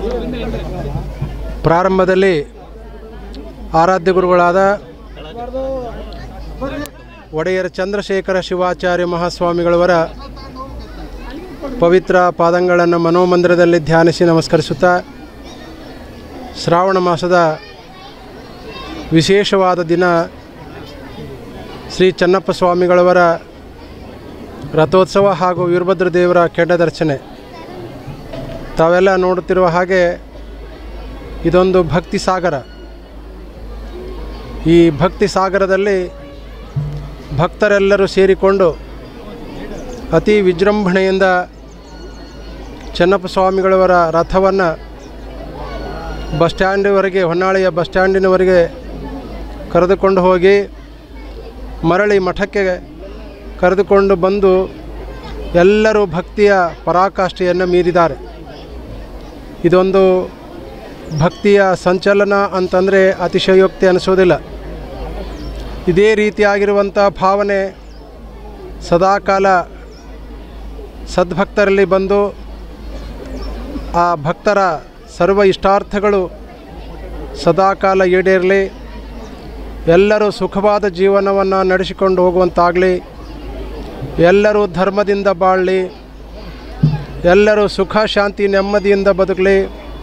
ಪ್ರಾರಂಭದಲ್ಲಿ ಆರಾಧ್ಯ ಗುರುಗಳಾದ ಒಡೆಯರ ಚಂದ್ರಶೇಖರ ಶಿವಾಚಾರ್ಯ ಮಹಾಸ್ವಾಮಿಗಳವರ ಪವಿತ್ರ ಪಾದಂಗಳನ್ನು ಮನೋಮಂದಿರದಲ್ಲಿ ಧ್ಯಾನಿಸಿ ನಮಸ್ಕರಿಸುತ್ತಾ ಶ್ರಾವಣ ಮಾಸದ ವಿಶೇಷವಾದ ದಿನ ಶ್ರೀ ಚನ್ನಪ್ಪ ಸ್ವಾಮಿಗಳವರ ರಥೋತ್ಸವ ಹಾಗೂ ವೀರಭದ್ರ ದೇವರ ಕೆಡ್ಡ ದರ್ಶನೆ ತಾವೆಲ್ಲ ನೋಡುತ್ತಿರುವ ಹಾಗೆ ಇದೊಂದು ಭಕ್ತಿ ಸಾಗರ ಈ ಭಕ್ತಿ ಸಾಗರದಲ್ಲಿ ಭಕ್ತರೆಲ್ಲರೂ ಸೇರಿಕೊಂಡು ಅತಿ ವಿಜೃಂಭಣೆಯಿಂದ ಚನ್ನಪ್ಪ ಸ್ವಾಮಿಗಳವರ ರಥವನ್ನು ಬಸ್ ಸ್ಟ್ಯಾಂಡ್ವರೆಗೆ ಹೊನ್ನಾಳಿಯ ಬಸ್ ಸ್ಟ್ಯಾಂಡಿನವರೆಗೆ ಕರೆದುಕೊಂಡು ಹೋಗಿ ಮರಳಿ ಮಠಕ್ಕೆ ಕರೆದುಕೊಂಡು ಬಂದು ಎಲ್ಲರೂ ಭಕ್ತಿಯ ಪರಾಕಾಷ್ಠೆಯನ್ನು ಮೀರಿದ್ದಾರೆ ಇದೊಂದು ಭಕ್ತಿಯ ಸಂಚಲನ ಅಂತಂದರೆ ಅತಿಶಯೋಕ್ತಿ ಅನಿಸೋದಿಲ್ಲ ಇದೇ ರೀತಿಯಾಗಿರುವಂಥ ಭಾವನೆ ಸದಾಕಾಲ ಸದ್ಭಕ್ತರಲ್ಲಿ ಬಂದು ಆ ಭಕ್ತರ ಸರ್ವ ಇಷ್ಟಾರ್ಥಗಳು ಸದಾಕಾಲ ಈಡೇರಲಿ ಎಲ್ಲರೂ ಸುಖವಾದ ಜೀವನವನ್ನು ನಡೆಸಿಕೊಂಡು ಹೋಗುವಂತಾಗಲಿ ಎಲ್ಲರೂ ಧರ್ಮದಿಂದ ಬಾಳಲಿ ಎಲ್ಲರೂ ಸುಖ ಶಾಂತಿ ನೆಮ್ಮದಿಯಿಂದ ಬದುಕಲಿ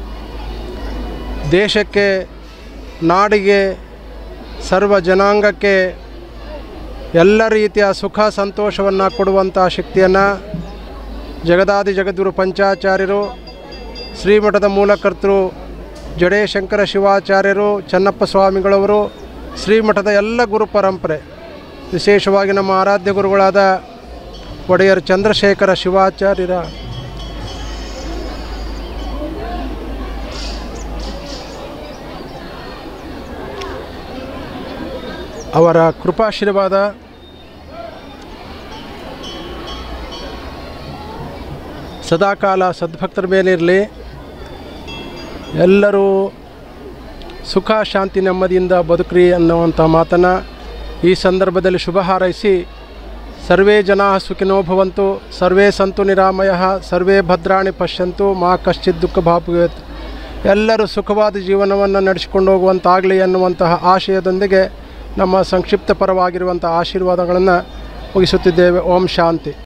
ದೇಶಕ್ಕೆ ನಾಡಿಗೆ ಸರ್ವ ಜನಾಂಗಕ್ಕೆ ಎಲ್ಲ ರೀತಿಯ ಸುಖ ಸಂತೋಷವನ್ನು ಕೊಡುವಂಥ ಶಕ್ತಿಯನ್ನು ಜಗದಾದಿ ಜಗದ್ಗುರು ಪಂಚಾಚಾರ್ಯರು ಶ್ರೀಮಠದ ಮೂಲಕರ್ತರು ಜಡೇಶಂಕರ ಶಿವಾಚಾರ್ಯರು ಚನ್ನಪ್ಪ ಸ್ವಾಮಿಗಳವರು ಶ್ರೀಮಠದ ಎಲ್ಲ ಗುರು ಪರಂಪರೆ ವಿಶೇಷವಾಗಿ ನಮ್ಮ ಆರಾಧ್ಯ ಗುರುಗಳಾದ ಒಡೆಯರ್ ಚಂದ್ರಶೇಖರ ಶಿವಾಚಾರ್ಯರ ಅವರ ಕೃಪಾಶೀರ್ವಾದ ಸದಾಕಾಲ ಸದ್ಭಕ್ತರ ಮೇಲಿರಲಿ ಎಲ್ಲರೂ ಸುಖ ಶಾಂತಿ ನೆಮ್ಮದಿಯಿಂದ ಬದುಕ್ರಿ ಅನ್ನುವಂಥ ಮಾತನ್ನು ಈ ಸಂದರ್ಭದಲ್ಲಿ ಶುಭ ಹಾರೈಸಿ ಸರ್ವೇ ಜನಾ ಸುಖಿನೋ ಭವಂತು ಸರ್ವೇ ಸಂತು ನಿರಾಮಯ ಸರ್ವೇ ಭದ್ರಾಣಿ ಪಶ್ಯಂತು ಮಾ ಕಶ್ಚಿತ್ ದುಃಖ ಭಾಪುವೇತ್ ಎಲ್ಲರೂ ಸುಖವಾದ ಜೀವನವನ್ನು ನಡೆಸಿಕೊಂಡು ಹೋಗುವಂತಾಗಲಿ ಅನ್ನುವಂತಹ ಆಶಯದೊಂದಿಗೆ ನಮ್ಮ ಸಂಕ್ಷಿಪ್ತ ಪರವಾಗಿರುವಂಥ ಆಶೀರ್ವಾದಗಳನ್ನು ಮುಗಿಸುತ್ತಿದ್ದೇವೆ ಓಂ ಶಾಂತಿ